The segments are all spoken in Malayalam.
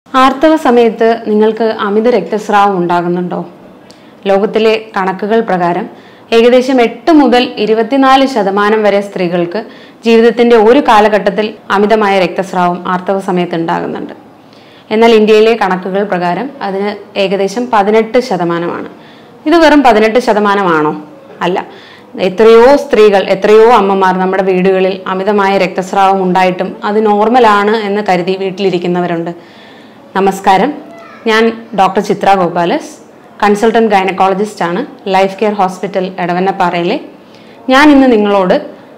ആർത്തവ സമയത്ത് നിങ്ങൾക്ക് അമിത രക്തസ്രാവം ഉണ്ടാകുന്നുണ്ടോ ലോകത്തിലെ കണക്കുകൾ പ്രകാരം ഏകദേശം എട്ട് മുതൽ ഇരുപത്തിനാല് ശതമാനം വരെ സ്ത്രീകൾക്ക് ജീവിതത്തിന്റെ ഒരു കാലഘട്ടത്തിൽ അമിതമായ രക്തസ്രാവം ആർത്തവ സമയത്ത് ഉണ്ടാകുന്നുണ്ട് എന്നാൽ ഇന്ത്യയിലെ കണക്കുകൾ പ്രകാരം അതിന് ഏകദേശം പതിനെട്ട് ശതമാനമാണ് ഇത് വെറും പതിനെട്ട് ശതമാനമാണോ അല്ല എത്രയോ സ്ത്രീകൾ എത്രയോ അമ്മമാർ നമ്മുടെ വീടുകളിൽ അമിതമായ രക്തസ്രാവം ഉണ്ടായിട്ടും അത് നോർമലാണ് എന്ന് കരുതി വീട്ടിലിരിക്കുന്നവരുണ്ട് നമസ്കാരം ഞാൻ doctor Chitra Gopalas consultant gynaecologist ആണ് ലൈഫ് കെയർ ഹോസ്പിറ്റൽ എടവന്നപ്പാറയിലെ ഞാൻ ഇന്ന് നിങ്ങളോട്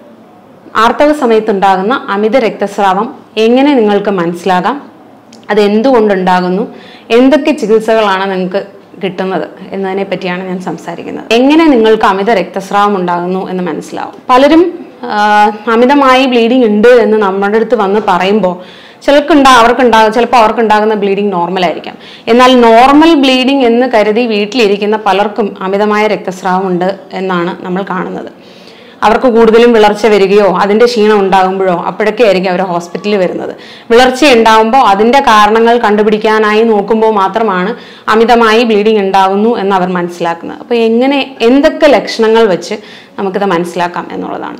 ആർത്തവ സമയത്തുണ്ടാകുന്ന അമിത രക്തസ്രാവം എങ്ങനെ നിങ്ങൾക്ക് മനസ്സിലാകാം അത് എന്തുകൊണ്ടുണ്ടാകുന്നു എന്തൊക്കെ ചികിത്സകളാണ് നിങ്ങൾക്ക് കിട്ടുന്നത് എന്നതിനെ പറ്റിയാണ് ഞാൻ സംസാരിക്കുന്നത് എങ്ങനെ നിങ്ങൾക്ക് അമിത രക്തസ്രാവം ഉണ്ടാകുന്നു എന്ന് മനസ്സിലാവും പലരും ആ, അമിതമായി ബ്ലീഡിങ് ഉണ്ട് എന്ന് നമ്മുടെ അടുത്ത് വന്ന് പറയുമ്പോൾ ചിലർക്കുണ്ടാ അവർക്കുണ്ടാകും ചിലപ്പോൾ അവർക്കുണ്ടാകുന്ന ബ്ലീഡിങ് നോർമൽ ആയിരിക്കാം എന്നാൽ നോർമൽ ബ്ലീഡിങ് എന്ന് കരുതി വീട്ടിലിരിക്കുന്ന പലർക്കും അമിതമായ രക്തസ്രാവം ഉണ്ട് എന്നാണ് നമ്മൾ കാണുന്നത് അവർക്ക് കൂടുതലും വിളർച്ച വരികയോ അതിന്റെ ക്ഷീണം ഉണ്ടാകുമ്പോഴോ അപ്പോഴൊക്കെ ആയിരിക്കും അവർ ഹോസ്പിറ്റലിൽ വരുന്നത് വിളർച്ച ഉണ്ടാകുമ്പോൾ അതിന്റെ കാരണങ്ങൾ കണ്ടുപിടിക്കാനായി നോക്കുമ്പോൾ മാത്രമാണ് അമിതമായി ബ്ലീഡിങ് ഉണ്ടാകുന്നു എന്ന് അവർ മനസ്സിലാക്കുന്നത് അപ്പോൾ എങ്ങനെ എന്തൊക്കെ ലക്ഷണങ്ങൾ വെച്ച് നമുക്കിത് മനസ്സിലാക്കാം എന്നുള്ളതാണ്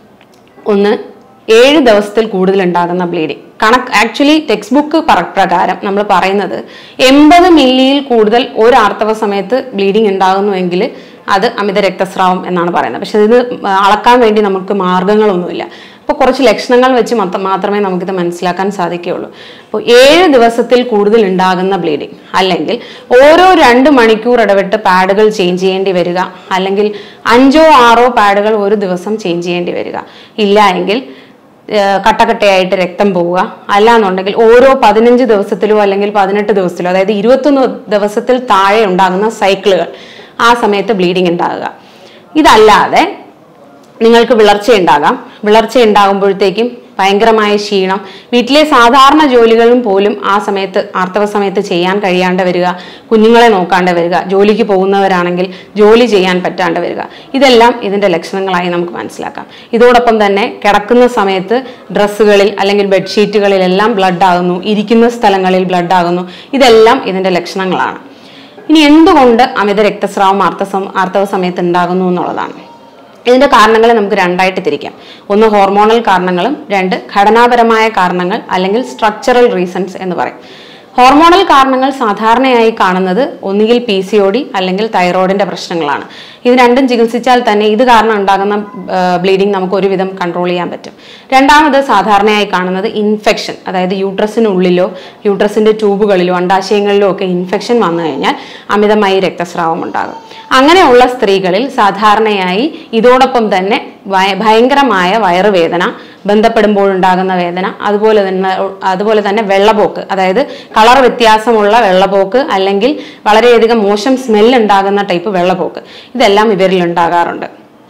ഒന്ന് ഏഴ് ദിവസത്തിൽ കൂടുതൽ ഉണ്ടാകുന്ന ബ്ലീഡിങ് കണക്ക് ആക്ച്വലി ടെക്സ്റ്റ് ബുക്ക് പ്രകാരം നമ്മൾ പറയുന്നത് എൺപത് മില്ലിയിൽ കൂടുതൽ ഒരു ആർത്തവ സമയത്ത് ബ്ലീഡിങ് ഉണ്ടാകുന്നുവെങ്കിൽ അത് അമിത രക്തസ്രാവം എന്നാണ് പറയുന്നത് പക്ഷെ ഇത് അളക്കാൻ വേണ്ടി നമുക്ക് മാർഗങ്ങളൊന്നുമില്ല അപ്പോൾ കുറച്ച് ലക്ഷണങ്ങൾ വെച്ച് മത്ത- മാത്രമേ നമുക്കിത് മനസ്സിലാക്കാൻ സാധിക്കുകയുള്ളൂ അപ്പോൾ ഏഴ് ദിവസത്തിൽ കൂടുതൽ ഉണ്ടാകുന്ന ബ്ലീഡിങ് അല്ലെങ്കിൽ ഓരോ രണ്ട് മണിക്കൂർ ഇടവിട്ട് പാഡുകൾ ചേഞ്ച് ചെയ്യേണ്ടി വരിക അല്ലെങ്കിൽ അഞ്ചോ ആറോ പാഡുകൾ ഒരു ദിവസം ചേഞ്ച് ചെയ്യേണ്ടി വരിക ഇല്ല എങ്കിൽ ഏഹ് കട്ടക്കട്ടയായിട്ട് രക്തം പോവുക അല്ലാന്നുണ്ടെങ്കിൽ ഓരോ പതിനഞ്ച് ദിവസത്തിലോ അല്ലെങ്കിൽ പതിനെട്ട് ദിവസത്തിലോ അതായത് ഇരുപത്തൊന്ന് ദിവസത്തിൽ താഴെ ഉണ്ടാകുന്ന സൈക്കിളുകൾ ആ സമയത്ത് ബ്ലീഡിങ് ഉണ്ടാകുക ഇതല്ലാതെ നിങ്ങൾക്ക് വിളർച്ച ഉണ്ടാകാം വിളർച്ച ഉണ്ടാകുമ്പോഴത്തേക്കും ഭയങ്കരമായ ക്ഷീണം വീട്ടിലെ സാധാരണ ജോലികളും പോലും ആ സമയത്ത് ആർത്തവ സമയത്ത് ചെയ്യാൻ കഴിയാണ്ട് വരിക കുഞ്ഞുങ്ങളെ നോക്കാണ്ട് വരിക ജോലിക്ക് പോകുന്നവരാണെങ്കിൽ ജോലി ചെയ്യാൻ പറ്റാണ്ട് വരിക ഇതെല്ലാം ഇതിന്റെ ലക്ഷണങ്ങളായി നമുക്ക് മനസ്സിലാക്കാം ഇതോടൊപ്പം തന്നെ കിടക്കുന്ന സമയത്ത് ഡ്രസ്സുകളിൽ അല്ലെങ്കിൽ ബെഡ്ഷീറ്റുകളിലെല്ലാം ബ്ലഡ് ആകുന്നു ഇരിക്കുന്ന സ്ഥലങ്ങളിൽ ബ്ലഡ് ആകുന്നു ഇതെല്ലാം ഇതിന്റെ ലക്ഷണങ്ങളാണ് ഇനി എന്തുകൊണ്ട് അമിത രക്തസ്രാവം ആർത്ത സം- ആർത്തവ സമയത്ത് ഉണ്ടാകുന്നു എന്നുള്ളതാണ് ഇതിന്റെ കാരണങ്ങളെ നമുക്ക് രണ്ടായിട്ട് തിരിക്കാം ഒന്ന് ഹോർമോണൽ കാരണങ്ങളും രണ്ട് ഘടനാപരമായ കാരണങ്ങൾ അല്ലെങ്കിൽ സ്ട്രക്ചറൽ റീസൺസ് എന്ന് പറയും ഹോർമോണൽ കാരണങ്ങൾ സാധാരണയായി കാണുന്നത് ഒന്നുകിൽ പി സി ഒ ഡി അല്ലെങ്കിൽ തൈറോയിഡിന്റെ പ്രശ്നങ്ങളാണ് ഇത് രണ്ടും ചികിത്സിച്ചാൽ തന്നെ ഇത് കാരണം ഉണ്ടാകുന്ന ബ്ലീഡിങ് നമുക്ക് ഒരുവിധം കൺട്രോൾ ചെയ്യാൻ പറ്റും രണ്ടാമത് സാധാരണയായി കാണുന്നത് ഇൻഫെക്ഷൻ അതായത് യൂട്രസിനുള്ളിലോ യൂട്രസിന്റെ ട്യൂബുകളിലോ അണ്ടാശയങ്ങളിലോ ഒക്കെ ഇൻഫെക്ഷൻ വന്നു കഴിഞ്ഞാൽ അമിതമായി രക്തസ്രാവം ഉണ്ടാകും അങ്ങനെയുള്ള സ്ത്രീകളിൽ സാധാരണയായി ഇതോടൊപ്പം തന്നെ ഭയ- ഭയങ്കരമായ വയറുവേദന ബന്ധപ്പെടുമ്പോഴുണ്ടാകുന്ന വേദന അതുപോലെ തന്നെ അതുപോലെ തന്നെ വെള്ളപ്പോക്ക് അതായത് കളർ വ്യത്യാസമുള്ള വെള്ളപ്പോക്ക് അല്ലെങ്കിൽ വളരെയധികം മോശം സ്മെൽ ഉണ്ടാകുന്ന ടൈപ്പ് വെള്ളപ്പോക്ക് ഇതെല്ലാം ഇവരിൽ ഉണ്ടാകാറുണ്ട്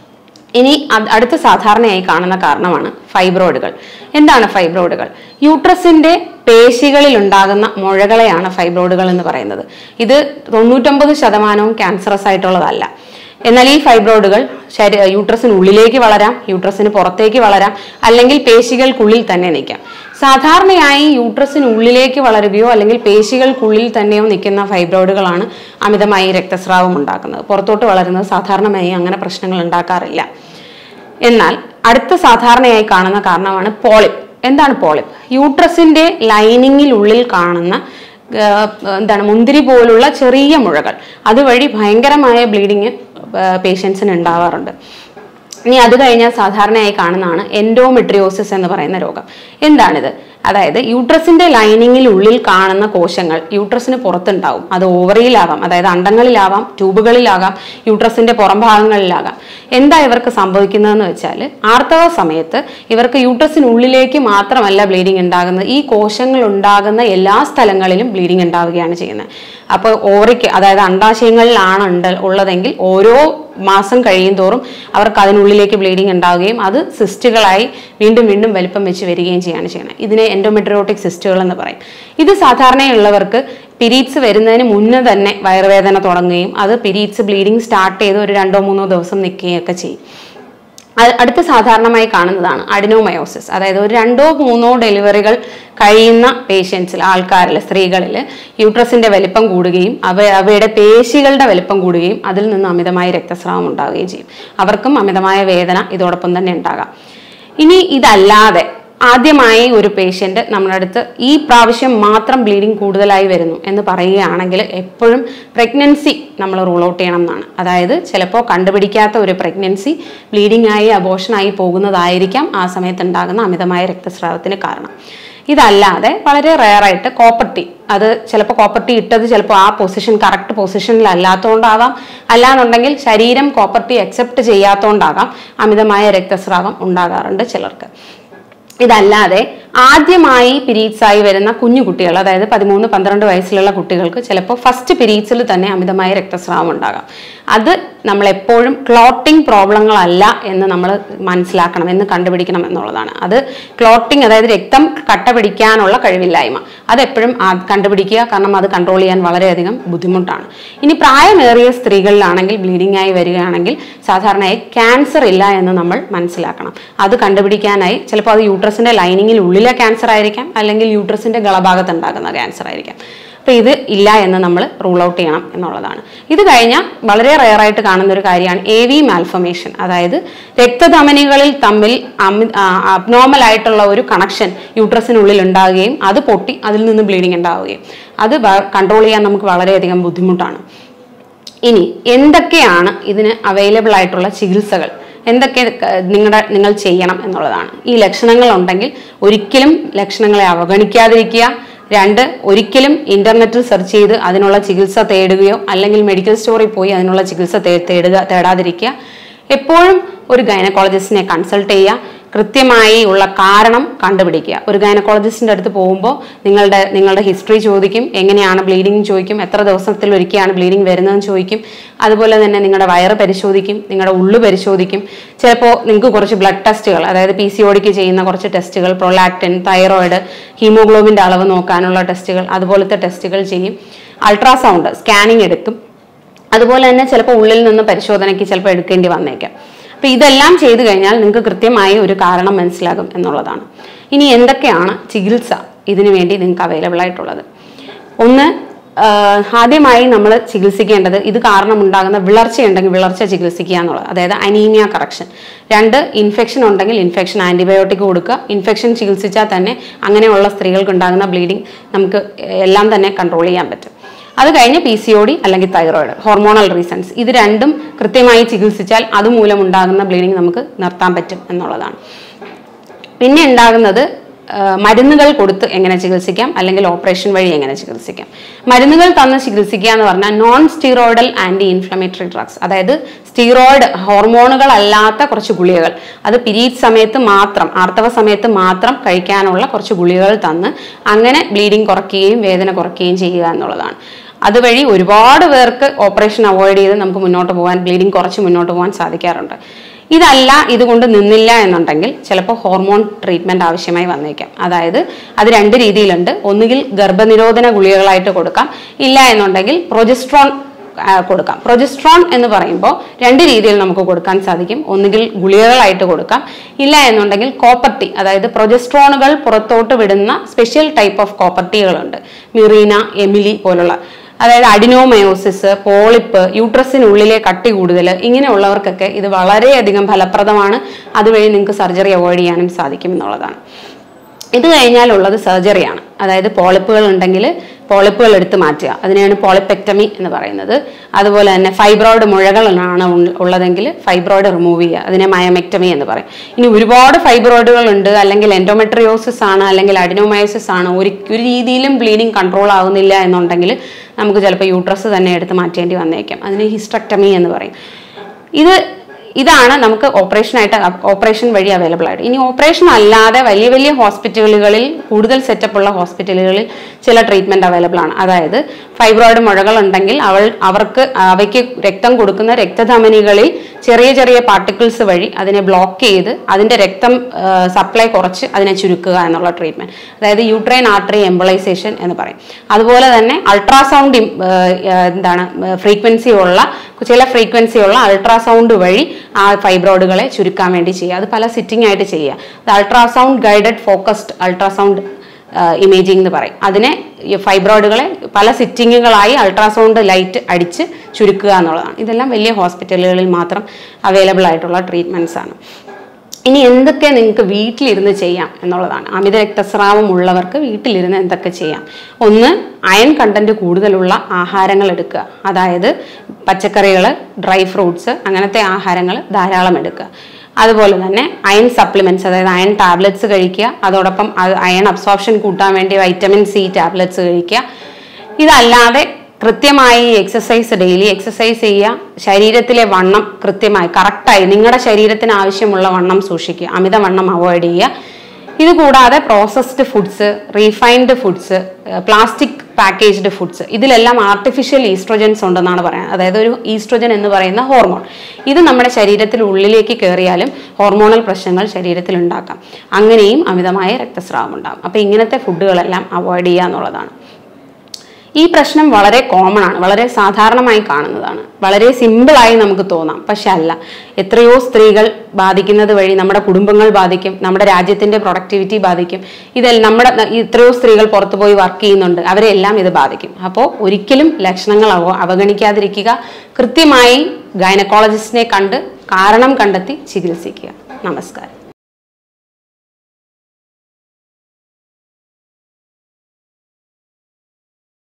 ഇനി അത് അടുത്ത സാധാരണയായി കാണുന്ന കാരണമാണ് ഫൈബ്രോയിഡുകൾ എന്താണ് ഫൈബ്രോയിഡുകൾ യൂട്രസിന്റെ പേശികളിൽ ഉണ്ടാകുന്ന മുഴകളെയാണ് ഫൈബ്രോയിഡുകൾ എന്ന് പറയുന്നത് ഇത് തൊണ്ണൂറ്റൊമ്പത് ശതമാനവും ക്യാൻസറസ് ആയിട്ടുള്ളതല്ല എന്നാൽ ഈ ഫൈബ്രോയിഡുകൾ ശരീ യൂട്രസിനുള്ളിലേക്ക് വളരാം യൂട്രസിന് പുറത്തേക്ക് വളരാം അല്ലെങ്കിൽ പേശികൾക്കുള്ളിൽ തന്നെ നിൽക്കാം സാധാരണയായി യൂട്രസിനുള്ളിലേക്ക് വളരുകയോ അല്ലെങ്കിൽ പേശികൾക്കുള്ളിൽ തന്നെയോ നിൽക്കുന്ന ഫൈബ്രോയിഡുകളാണ് അമിതമായി രക്തസ്രാവം ഉണ്ടാക്കുന്നത് പുറത്തോട്ട് വളരുന്നത് സാധാരണമായി അങ്ങനെ പ്രശ്നങ്ങൾ ഉണ്ടാക്കാറില്ല എന്നാൽ അടുത്ത സാധാരണയായി കാണുന്ന കാരണമാണ് പോളിപ്പ് എന്താണ് പോളിപ്പ് യൂട്രസിന്റെ ലൈനിങ്ങിനുള്ളിൽ കാണുന്ന ആ, എന്താണ് മുന്തിരി പോലുള്ള ചെറിയ മുഴകൾ അതുവഴി ഭയങ്കരമായ ബ്ലീഡിങ് പേഷ്യൻസിന് ഉണ്ടാവാറുണ്ട് ഇനി അത് കഴിഞ്ഞാൽ സാധാരണയായി കാണുന്നതാണ് എൻഡോമെട്രിയോസിസ് എന്ന് പറയുന്ന രോഗം എന്താണിത് അതായത് യൂട്രസിന്റെ ലൈനിങ്ങിൽ ഉള്ളിൽ കാണുന്ന കോശങ്ങൾ യൂട്രസിന് പുറത്തുണ്ടാവും അത് ഓവറിയിലാവാം അതായത് അണ്ടങ്ങളിലാവാം ട്യൂബുകളിലാകാം യൂട്രസിന്റെ പുറം ഭാഗങ്ങളിലാകാം എന്താ ഇവർക്ക് സംഭവിക്കുന്നതെന്ന് വെച്ചാൽ ആർത്തവ സമയത്ത് ഇവർക്ക് യൂട്രസിനുള്ളിലേക്ക് മാത്രമല്ല ബ്ലീഡിംഗ് ഉണ്ടാകുന്നത് ഈ കോശങ്ങൾ ഉണ്ടാകുന്ന എല്ലാ സ്ഥലങ്ങളിലും ബ്ലീഡിംഗ് ഉണ്ടാവുകയാണ് ചെയ്യുന്നത് അപ്പോൾ ഓവറിക്ക് അതായത് അണ്ടാശയങ്ങളിലാണ് ഉണ്ട് ഉള്ളതെങ്കിൽ ഓരോ മാസം കഴിയും തോറും അവർക്ക് അതിനുള്ളിലേക്ക് ബ്ലീഡിംഗ് ഉണ്ടാവുകയും അത് സിസ്റ്റുകളായി വീണ്ടും വീണ്ടും വലിപ്പം വെച്ച് വരികയും ചെയ്യാണ് ചെയ്യുന്നത് ഇതിനെ എൻഡോമെട്രിയോട്ടിക് സിസ്റ്റുകൾ എന്ന് പറയും ഇത് സാധാരണയുള്ളവർക്ക് പിരീഡ്സ് വരുന്നതിന് മുന്നേ തന്നെ വയറുവേദന തുടങ്ങുകയും അത് പിരീഡ്സ് ബ്ലീഡിംഗ് സ്റ്റാർട്ട് ചെയ്ത് ഒരു രണ്ടോ മൂന്നോ ദിവസം നിൽക്കുകയൊക്കെ ചെയ്യും അ- അടുത്ത സാധാരണമായി കാണുന്നതാണ് അഡിനോമയോസിസ് അതായത് ഒരു രണ്ടോ മൂന്നോ ഡെലിവറികൾ കഴിയുന്ന പേഷ്യൻസിൽ ആൾക്കാരിൽ സ്ത്രീകളിൽ യൂട്രസിന്റെ വലിപ്പം കൂടുകയും അവ അവയുടെ പേശികളുടെ വലിപ്പം കൂടുകയും അതിൽ നിന്ന് അമിതമായ രക്തസ്രാവം ഉണ്ടാവുകയും ചെയ്യും അവർക്കും അമിതമായ വേദന ഇതോടൊപ്പം തന്നെ ഉണ്ടാകാം ഇനി ഇതല്ലാതെ ആദ്യമായി ഒരു പേഷ്യന്റ് നമ്മുടെ അടുത്ത് ഈ പ്രാവശ്യം മാത്രം ബ്ലീഡിങ് കൂടുതലായി വരുന്നു എന്ന് പറയുകയാണെങ്കിൽ എപ്പോഴും പ്രഗ്നൻസി നമ്മൾ റൂൾ ഔട്ട് ചെയ്യണം എന്നാണ് അതായത് ചിലപ്പോൾ കണ്ടുപിടിക്കാത്ത ഒരു പ്രഗ്നൻസി ബ്ലീഡിംഗ് ആയി അബോഷനായി പോകുന്നതായിരിക്കാം ആ സമയത്ത് ഉണ്ടാകുന്ന അമിതമായ രക്തസ്രാവത്തിന് കാരണം ഇതല്ലാതെ വളരെ റെയറായിട്ട് കോപ്പർട്ടി അത് ചിലപ്പോൾ കോപ്പർട്ടി ഇട്ടത് ചിലപ്പോൾ ആ പൊസിഷൻ കറക്റ്റ് പൊസിഷനിൽ അല്ലാത്തതുകൊണ്ടാവാം അല്ലാന്നുണ്ടെങ്കിൽ ശരീരം കോപ്പർട്ടി അക്സെപ്റ്റ് ചെയ്യാത്തതുകൊണ്ടാകാം അമിതമായ രക്തസ്രാവം ഉണ്ടാകാറുണ്ട് ചിലർക്ക് ഇതല്ലാതെ ആദ്യമായി പീരീഡ്സ് ആയി വരുന്ന കുഞ്ഞു കുട്ടികൾ അതായത് പതിമൂന്ന് പന്ത്രണ്ട് വയസ്സിലുള്ള കുട്ടികൾക്ക് ചിലപ്പോൾ ഫസ്റ്റ് പീരീഡ്സിൽ തന്നെ അമിതമായ രക്തസ്രാവം ഉണ്ടാകാം അത് നമ്മൾ എപ്പോഴും ക്ലോട്ടിംഗ് പ്രോബ്ലങ്ങളല്ല എന്ന് നമ്മൾ മനസ്സിലാക്കണം എന്ന് കണ്ടുപിടിക്കണം എന്നുള്ളതാണ് അത് ക്ലോട്ടിംഗ് അതായത് രക്തം കട്ട പിടിക്കാനുള്ള കഴിവില്ലായ്മ അതെപ്പോഴും ആ- കണ്ടുപിടിക്കുക കാരണം അത് കൺട്രോൾ ചെയ്യാൻ വളരെയധികം ബുദ്ധിമുട്ടാണ് ഇനി പ്രായമേറിയ സ്ത്രീകളിലാണെങ്കിൽ ബ്ലീഡിംഗ് ആയി വരികയാണെങ്കിൽ സാധാരണയായി ക്യാൻസർ ഇല്ല എന്ന് നമ്മൾ മനസ്സിലാക്കണം അത് കണ്ടുപിടിക്കാനായി ചിലപ്പോൾ അത് യൂട്രസിന്റെ ലൈനിങ്ങിൽ ഉള്ളിലെ ക്യാൻസർ ആയിരിക്കാം അല്ലെങ്കിൽ യൂട്രസിന്റെ ഗളഭാഗത്ത് ഉണ്ടാകുന്ന ക്യാൻസർ ആയിരിക്കാം അപ്പൊ ഇത് ഇല്ല എന്ന് നമ്മൾ റൂൾ ഔട്ട് ചെയ്യണം എന്നുള്ളതാണ് ഇത് കഴിഞ്ഞാൽ വളരെ റെയറായിട്ട് കാണുന്ന ഒരു കാര്യമാണ് എ വി മാൽഫമേഷൻ അതായത് രക്തധമനികളിൽ തമ്മിൽ അബ്നോർമൽ ആയിട്ടുള്ള ഒരു കണക്ഷൻ യൂട്രസിനുള്ളിൽ ഉണ്ടാവുകയും അത് പൊട്ടി അതിൽ നിന്ന് ബ്ലീഡിങ് ഉണ്ടാവുകയും അത് കൺട്രോൾ ചെയ്യാൻ നമുക്ക് വളരെയധികം ബുദ്ധിമുട്ടാണ് ഇനി എന്തൊക്കെയാണ് ഇതിന് അവൈലബിൾ ആയിട്ടുള്ള ചികിത്സകൾ എന്തൊക്കെ നിങ്ങളുടെ നിങ്ങൾ ചെയ്യണം എന്നുള്ളതാണ് ഈ ലക്ഷണങ്ങൾ ഉണ്ടെങ്കിൽ ഒരിക്കലും ലക്ഷണങ്ങളെ അവഗണിക്കാതിരിക്കുക രണ്ട് ഒരിക്കലും ഇന്റർനെറ്റിൽ സെർച്ച് ചെയ്ത് അതിനുള്ള ചികിത്സ തേടുകയോ അല്ലെങ്കിൽ മെഡിക്കൽ സ്റ്റോറിൽ പോയി അതിനുള്ള ചികിത്സ തേ- തേടുക തേടാതിരിക്കുക എപ്പോഴും ഒരു ഗൈനക്കോളജിസ്റ്റിനെ കൺസൾട്ട് ചെയ്യുക കൃത്യമായി ഉള്ള കാരണം കണ്ടുപിടിക്കുക ഒരു ഗൈനക്കോളജിസ്റ്റിന്റെ അടുത്ത് പോകുമ്പോൾ നിങ്ങളുടെ നിങ്ങളുടെ ഹിസ്റ്ററി ചോദിക്കും എങ്ങനെയാണ് ബ്ലീഡിങ് ചോദിക്കും എത്ര ദിവസത്തിൽ ഒരിക്കലാണ് ബ്ലീഡിങ് വരുന്നതെന്ന് ചോദിക്കും അതുപോലെ തന്നെ നിങ്ങളുടെ വയറ് പരിശോധിക്കും നിങ്ങളുടെ ഉള്ളു പരിശോധിക്കും ചിലപ്പോൾ നിങ്ങൾക്ക് കുറച്ച് ബ്ലഡ് ടെസ്റ്റുകൾ അതായത് പി സി ഒടിക്ക് ചെയ്യുന്ന കുറച്ച് ടെസ്റ്റുകൾ പ്രൊലാക്റ്റിൻ തൈറോയിഡ് ഹീമോഗ്ലോബിന്റെ അളവ് നോക്കാനുള്ള ടെസ്റ്റുകൾ അതുപോലത്തെ ടെസ്റ്റുകൾ ചെയ്യും അൾട്രാസൗണ്ട് സ്കാനിങ് എടുക്കും അതുപോലെ തന്നെ ചിലപ്പോൾ ഉള്ളിൽ നിന്ന് പരിശോധനയ്ക്ക് ചിലപ്പോൾ എടുക്കേണ്ടി വന്നേക്കാം അപ്പൊ ഇതെല്ലാം ചെയ്തു കഴിഞ്ഞാൽ നിങ്ങൾക്ക് കൃത്യമായി ഒരു കാരണം മനസ്സിലാകും എന്നുള്ളതാണ് ഇനി എന്തൊക്കെയാണ് ചികിത്സ ഇതിനു വേണ്ടി നിങ്ങൾക്ക് അവൈലബിൾ ആയിട്ടുള്ളത് ഒന്ന് ആഹ് ആദ്യമായി നമ്മൾ ചികിത്സിക്കേണ്ടത് ഇത് കാരണം ഉണ്ടാകുന്ന വിളർച്ച ഉണ്ടെങ്കിൽ വിളർച്ച ചികിത്സിക്കുക എന്നുള്ളത് അതായത് അനീമിയ കറക്ഷൻ രണ്ട് ഇൻഫെക്ഷൻ ഉണ്ടെങ്കിൽ ഇൻഫെക്ഷൻ ആന്റിബയോട്ടിക് കൊടുക്കുക ഇൻഫെക്ഷൻ ചികിത്സിച്ചാൽ തന്നെ അങ്ങനെയുള്ള സ്ത്രീകൾക്ക് ഉണ്ടാകുന്ന ബ്ലീഡിങ് നമുക്ക് എല്ലാം തന്നെ കൺട്രോൾ ചെയ്യാൻ പറ്റും അത് കഴിഞ്ഞ് പി സി ഒ ഡി അല്ലെങ്കിൽ തൈറോയിഡ് ഹോർമോണൽ റീസൺസ് ഇത് രണ്ടും കൃത്യമായി ചികിത്സിച്ചാൽ അതുമൂലം ഉണ്ടാകുന്ന ബ്ലീഡിങ് നമുക്ക് നിർത്താൻ പറ്റും എന്നുള്ളതാണ് പിന്നെ ഉണ്ടാകുന്നത് ആ, മരുന്നുകൾ കൊടുത്ത് എങ്ങനെ ചികിത്സിക്കാം അല്ലെങ്കിൽ ഓപ്പറേഷൻ വഴി എങ്ങനെ ചികിത്സിക്കാം മരുന്നുകൾ തന്ന് ചികിത്സിക്കുക എന്ന് പറഞ്ഞാൽ non steroidal anti inflammatory drugs അതായത് സ്റ്റീറോയിഡ് ഹോർമോണുകൾ അല്ലാത്ത കുറച്ച് ഗുളികകൾ അത് പിരീഡ് സമയത്ത് മാത്രം ആർത്തവ സമയത്ത് മാത്രം കഴിക്കാനുള്ള കുറച്ച് ഗുളികകൾ തന്ന് അങ്ങനെ ബ്ലീഡിങ് കുറയ്ക്കുകയും വേദന കുറയ്ക്കുകയും ചെയ്യുക എന്നുള്ളതാണ് അതുവഴി ഒരുപാട് പേർക്ക് ഓപ്പറേഷൻ അവോയ്ഡ് ചെയ്ത് നമുക്ക് മുന്നോട്ട് പോകാൻ ബ്ലീഡിങ് കുറച്ച് മുന്നോട്ട് പോകാൻ സാധിക്കാറുണ്ട് ഇതല്ല ഇതുകൊണ്ട് നിന്നില്ല എന്നുണ്ടെങ്കിൽ ചിലപ്പോൾ ഹോർമോൺ ട്രീറ്റ്മെന്റ് ആവശ്യമായി വന്നേക്കാം അതായത് അത് രണ്ട് രീതിയിലുണ്ട് ഒന്നുകിൽ ഗർഭനിരോധന ഗുളികകളായിട്ട് കൊടുക്കാം ഇല്ല എന്നുണ്ടെങ്കിൽ പ്രൊജസ്ട്രോൺ ആ, കൊടുക്കാം പ്രൊജസ്ട്രോൺ എന്ന് പറയുമ്പോൾ രണ്ട് രീതിയിൽ നമുക്ക് കൊടുക്കാൻ സാധിക്കും ഒന്നുകിൽ ഗുളികകളായിട്ട് കൊടുക്കാം ഇല്ല എന്നുണ്ടെങ്കിൽ കോപ്പർട്ടി അതായത് പ്രൊജസ്ട്രോണുകൾ പുറത്തോട്ട് വിടുന്ന സ്പെഷ്യൽ ടൈപ്പ് ഓഫ് കോപ്പർട്ടികളുണ്ട് മിറീന എമിലി പോലുള്ള അതായത് അഡിനോമയോസിസ് പോളിപ്പ് യൂട്രസിനുള്ളിലെ കട്ടി കൂടുതൽ ഇങ്ങനെയുള്ളവർക്കൊക്കെ ഇത് വളരെയധികം ഫലപ്രദമാണ് അതുവഴി നിങ്ങൾക്ക് സർജറി അവോയ്ഡ് ചെയ്യാനും സാധിക്കും എന്നുള്ളതാണ് ഇത് കഴിഞ്ഞാലുള്ളത് സർജറിയാണ് അതായത് പോളിപ്പുകൾ ഉണ്ടെങ്കിൽ പോളിപ്പുകൾ എടുത്ത് മാറ്റുക അതിനെയാണ് പോളിപ്പെക്ടമി എന്ന് പറയുന്നത് അതുപോലെ തന്നെ ഫൈബ്രോയിഡ് മുഴകളാണ് ഉൾ- ഉള്ളതെങ്കിൽ ഫൈബ്രോയിഡ് റിമൂവ് ചെയ്യുക അതിനെ മയമക്ടമി എന്ന് പറയും ഇനി ഒരുപാട് ഫൈബ്രോയിഡുകൾ ഉണ്ട് അല്ലെങ്കിൽ എൻഡോമെട്രിയോസിസ് ആണ് അല്ലെങ്കിൽ അഡിനോമയോസിസ് ആണ് ഒരു ഒരു രീതിയിലും ബ്ലീഡിങ് കൺട്രോൾ ആവുന്നില്ല എന്നുണ്ടെങ്കിൽ നമുക്ക് ചിലപ്പോൾ യൂട്രസ് തന്നെ എടുത്ത് മാറ്റേണ്ടി വന്നേക്കാം അതിന് ഹിസ്റ്റക്ടമി എന്ന് പറയും ഇത് ഇതാണ് നമുക്ക് ഓപ്പറേഷനായിട്ട് ഓപ്പറേഷൻ വഴി അവൈലബിൾ ആയിട്ട് ഇനി ഓപ്പറേഷൻ അല്ലാതെ വലിയ വലിയ ഹോസ്പിറ്റലുകളിൽ കൂടുതൽ സെറ്റപ്പ് ഉള്ള ഹോസ്പിറ്റലുകളിൽ ചില ട്രീറ്റ്മെന്റ് അവൈലബിൾ ആണ് അതായത് ഫൈബ്രോയിഡ് മുഴകൾ ഉണ്ടെങ്കിൽ അവൾ അവർക്ക് അവയ്ക്ക് രക്തം കൊടുക്കുന്ന രക്തധമനികളിൽ ചെറിയ ചെറിയ പാർട്ടിക്കിൾസ് വഴി അതിനെ ബ്ലോക്ക് ചെയ്ത് അതിന്റെ രക്തം സപ്ലൈ കുറച്ച് അതിനെ ചുരുക്കുക എന്നുള്ള ട്രീറ്റ്മെന്റ് അതായത് യൂട്രൈൻ ആർട്ടറി എംബളൈസേഷൻ എന്ന് പറയും അതുപോലെ തന്നെ അൾട്രാസൗണ്ട് എന്താണ് ഫ്രീക്വൻസി ഉള്ള ചില ഫ്രീക്വൻസി ഉള്ള അൾട്രാസൗണ്ട് വഴി ആ ഫൈബ്രോയിഡുകളെ ചുരുക്കാൻ വേണ്ടി ചെയ്യുക അത് പല സിറ്റിംഗ് ആയിട്ട് ചെയ്യുക അത് ultrasound guided focused ultrasound imaging എന്ന് പറയും അതിനെ ഈ ഫൈബ്രോയിഡുകളെ പല സിറ്റിങ്ങുകളായി അൾട്രാസൗണ്ട് ലൈറ്റ് അടിച്ച് ചുരുക്കുക എന്നുള്ളതാണ് ഇതെല്ലാം വലിയ ഹോസ്പിറ്റലുകളിൽ മാത്രം അവൈലബിൾ ആയിട്ടുള്ള ട്രീറ്റ്മെൻറ്റ്സ് ആണ് ഇനി എന്തൊക്കെ നിങ്ങൾക്ക് വീട്ടിലിരുന്ന് ചെയ്യാം എന്നുള്ളതാണ് അമിത രക്തസ്രാവം ഉള്ളവർക്ക് വീട്ടിലിരുന്ന് എന്തൊക്കെ ചെയ്യാം ഒന്ന് അയൺ കണ്ടന്റ് കൂടുതലുള്ള ആഹാരങ്ങൾ എടുക്കുക അതായത് പച്ചക്കറികൾ ഡ്രൈ ഫ്രൂട്ട്സ് അങ്ങനത്തെ ആഹാരങ്ങൾ ധാരാളം എടുക്കുക അതുപോലെ തന്നെ അയൺ സപ്ലിമെന്റ്സ് അതായത് അയൺ ടാബ്ലറ്റ്സ് കഴിക്കുക അതോടൊപ്പം അയൺ അബ്സോർപ്ഷൻ കൂട്ടാൻ വേണ്ടി വൈറ്റമിൻ സി ടാബ്ലറ്റ്സ് കഴിക്കുക ഇതല്ലാതെ കൃത്യമായി എക്സസൈസ് ഡെയിലി എക്സസൈസ് ചെയ്യുക ശരീരത്തിലെ വണ്ണം കൃത്യമായി കറക്റ്റായി നിങ്ങളുടെ ശരീരത്തിന് ആവശ്യമുള്ള വണ്ണം സൂക്ഷിക്കുക അമിത വണ്ണം അവോയ്ഡ് ചെയ്യുക ഇത് കൂടാതെ processed foods refined foods plastic packaged foods ഇതിലെല്ലാം ആർട്ടിഫിഷ്യൽ ഈസ്ട്രോജൻസ് ഉണ്ടെന്നാണ് പറയുന്നത് അതായത് ഒരു ഈസ്ട്രോജൻ എന്ന് പറയുന്ന ഹോർമോൺ ഇത് നമ്മുടെ ശരീരത്തിൽ ഉള്ളിലേക്ക് കയറിയാലും ഹോർമോണൽ പ്രശ്നങ്ങൾ ശരീരത്തിൽ ഉണ്ടാക്കാം അങ്ങനെയും അമിതമായ രക്തസ്രാവം ഉണ്ടാകും അപ്പോൾ ഇങ്ങനത്തെ ഫുഡുകളെല്ലാം അവോയ്ഡ് ചെയ്യുക എന്നുള്ളതാണ് ഈ പ്രശ്നം വളരെ കോമൺ ആണ് വളരെ സാധാരണമായി കാണുന്നതാണ് വളരെ സിമ്പിളായി നമുക്ക് തോന്നാം പക്ഷെ അല്ല എത്രയോ സ്ത്രീകൾ ബാധിക്കുന്നത് വഴി നമ്മുടെ കുടുംബങ്ങൾ ബാധിക്കും നമ്മുടെ രാജ്യത്തിന്റെ പ്രൊഡക്ടിവിറ്റി ബാധിക്കും ഇതെല്ലാം നമ്മുടെ എത്രയോ സ്ത്രീകൾ പുറത്തു പോയി വർക്ക് ചെയ്യുന്നുണ്ട് അവരെല്ലാം ഇത് ബാധിക്കും അപ്പോൾ ഒരിക്കലും ലക്ഷണങ്ങൾ അവ അവഗണിക്കാതിരിക്കുക കൃത്യമായി ഗൈനക്കോളജിസ്റ്റിനെ കണ്ട് കാരണം കണ്ടെത്തി ചികിത്സിക്കുക നമസ്കാരം